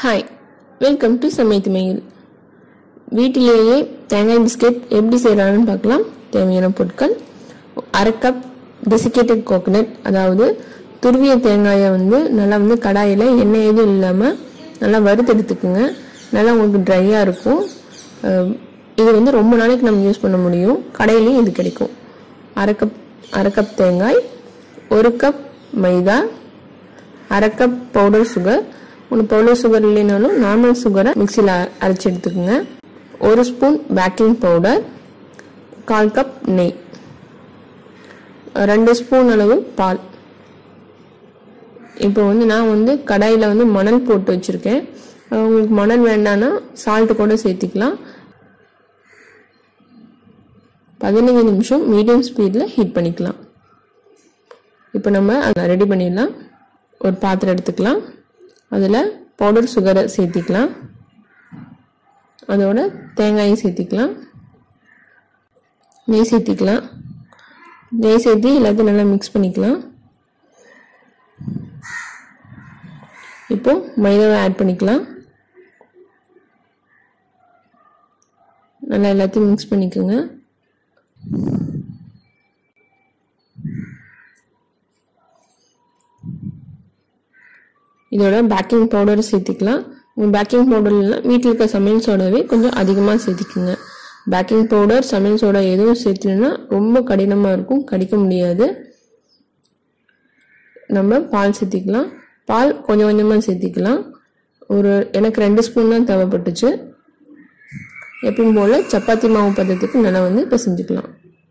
hi welcome to சமைத்து mail வீட்டிலேயே தேங்காய் பிஸ்கெட் எப்படி செய்யலாம்னு பார்க்கலாம் தேவையான பொருட்கள் அரை கப் டெசிகேட்டட் கோகனட் அதாவது துருவிய தேங்காயை வந்து நல்லா வந்து கடாயில் எண்ணெய் எதுவும் இல்லாமல் நல்லா வறுத்தெடுத்துக்குங்க நல்லா உங்களுக்கு ட்ரையாக இருக்கும் அஹ் இது வந்து ரொம்ப நாளைக்கு நம்ம யூஸ் பண்ண முடியும் கடையிலையும் இது கிடைக்கும் அரை கப் அரை கப் தேங்காய் ஒரு கப் மைதா அரை கப் பவுடர் சுகர் ஒன்று பவுடர் சுகர் இல்லைனாலும் நார்மல் சுகரை மிக்சியில் அரைச்சி எடுத்துக்கோங்க ஒரு ஸ்பூன் பேக்கிங் பவுடர் கால் கப் நெய் ரெண்டு ஸ்பூன் அளவு பால் இப்போ வந்து நான் வந்து கடாயில் வந்து மணல் போட்டு வச்சுருக்கேன் உங்களுக்கு மணல் வேண்டான்னா சால்ட்டு கூட சேர்த்திக்கலாம் பதினஞ்சு நிமிஷம் மீடியம் ஸ்பீடில் ஹீட் பண்ணிக்கலாம் இப்போ நம்ம அதை ரெடி பண்ணிடலாம் ஒரு பாத்திரம் எடுத்துக்கலாம் அதில் பவுடர் சுகரை சேர்த்திக்கலாம் அதோட தேங்காயும் சேர்த்திக்கலாம் நெய் சேர்த்திக்கலாம் நெய் சேர்த்தி எல்லாத்தையும் நல்லா மிக்ஸ் பண்ணிக்கலாம் இப்போ மைதாவை ஆட் பண்ணிக்கலாம் நல்லா எல்லாத்தையும் மிக்ஸ் பண்ணிக்கோங்க இதோட பேக்கிங் பவுடர் சேர்த்திக்கலாம் பேக்கிங் பவுடர் இல்லைனா வீட்டில் இருக்க சமையல் சோடாவே கொஞ்சம் அதிகமாக சேர்த்திக்குங்க பேக்கிங் பவுடர் சமையல் சோடா எதுவும் சேர்த்துலன்னா ரொம்ப கடினமாக இருக்கும் கடிக்க முடியாது நம்ம பால் சேர்த்திக்கலாம் பால் கொஞ்சம் கொஞ்சமாக சேர்த்திக்கலாம் ஒரு எனக்கு ரெண்டு ஸ்பூன் தான் தேவைப்பட்டுச்சு எப்பவும் போல் சப்பாத்தி மாவு பதத்துக்கு நல்லா வந்து பிசைஞ்சுக்கலாம்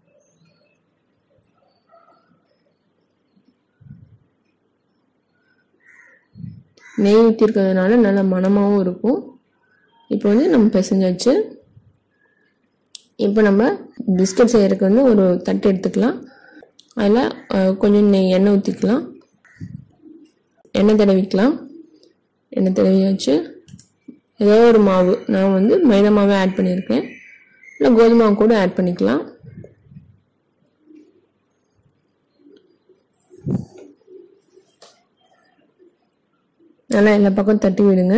நெய் ஊற்றிருக்கிறதுனால நல்ல மணமாகவும் இருக்கும் இப்போ வந்து நம்ம பிசைஞ்சாச்சு இப்போ நம்ம பிஸ்கட் செய்கிறதுக்கு வந்து ஒரு தட்டு எடுத்துக்கலாம் அதில் கொஞ்சம் நெய் எண்ணெய் ஊற்றிக்கலாம் எண்ணெய் தடவிக்கலாம் எண்ணெய் தடவியாச்சு ஏதோ ஒரு மாவு நான் வந்து மைதா மாவை ஆட் பண்ணியிருக்கேன் இல்லை கோதுமை மாவு கூட ஆட் பண்ணிக்கலாம் நல்லா எல்லா பக்கம் தட்டி விடுங்க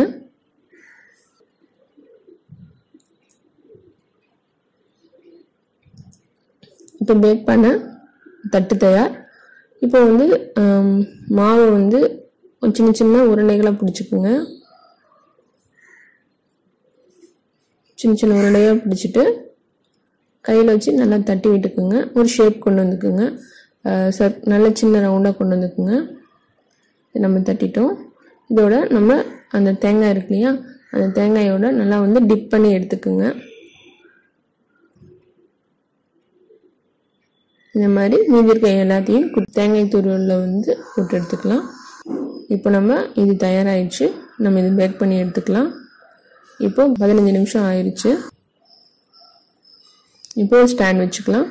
இப்போ பேக் பண்ண தட்டு தயார் இப்போ வந்து மாவை வந்து சின்ன சின்ன உருண்டைகளாக பிடிச்சிக்குங்க சின்ன சின்ன உருண்டையாக பிடிச்சிட்டு கையில் வச்சு நல்லா தட்டி விட்டுக்குங்க ஒரு ஷேப் கொண்டு வந்துக்குங்க சர் நல்ல சின்ன ரவுண்டாக கொண்டு வந்துக்குங்க நம்ம தட்டிட்டோம் இதோட நம்ம அந்த தேங்காய் இருக்கு இல்லையா அந்த தேங்காயோட நல்லா வந்து டிப் பண்ணி எடுத்துக்குங்க இந்த மாதிரி மீதி இருக்க எல்லாத்தையும் தேங்காய் துருவலில் வந்து போட்டு எடுத்துக்கலாம் இப்போ நம்ம இது தயாராகிடுச்சு நம்ம இது பேக் பண்ணி எடுத்துக்கலாம் இப்போ பதினஞ்சு நிமிஷம் ஆயிடுச்சு இப்போ ஒரு ஸ்டாண்ட் வச்சுக்கலாம்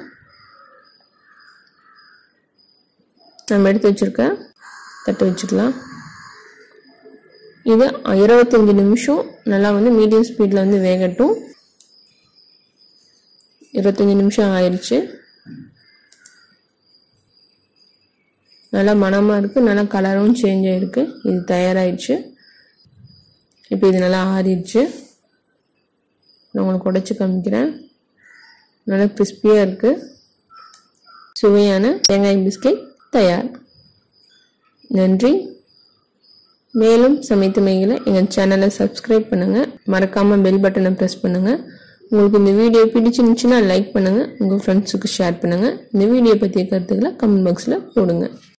நம்ம எடுத்து வச்சுருக்க தட்டு வச்சுக்கலாம் இது இருபத்தஞ்சி நிமிஷம் நல்லா வந்து மீடியம் ஸ்பீடில் வந்து வேகட்டும் இருபத்தஞ்சி நிமிஷம் ஆயிடுச்சு நல்லா மனமாக இருக்குது நல்லா கலரும் சேஞ்ச் ஆகிருக்கு இது தயாராகிடுச்சு இப்போ இது நல்லா ஆறிடுச்சு நான் உங்களுக்கு உடச்சி காமிக்கிறேன் நல்லா கிறிஸ்பியாக இருக்குது சுவையான தேங்காய் பிஸ்கெட் தயார் நன்றி மேலும் சமைத்து மைகளை எங்கள் சேனலை சப்ஸ்கிரைப் பண்ணுங்கள் மறக்காமல் பெல் பட்டனை ப்ரெஸ் பண்ணுங்கள் உங்களுக்கு இந்த வீடியோ பிடிச்சிருந்துச்சுன்னா லைக் பண்ணுங்கள் உங்கள் ஃப்ரெண்ட்ஸுக்கு ஷேர் பண்ணுங்கள் இந்த வீடியோ பற்றிய கருத்துக்களை கமெண்ட் பாக்ஸில் போடுங்க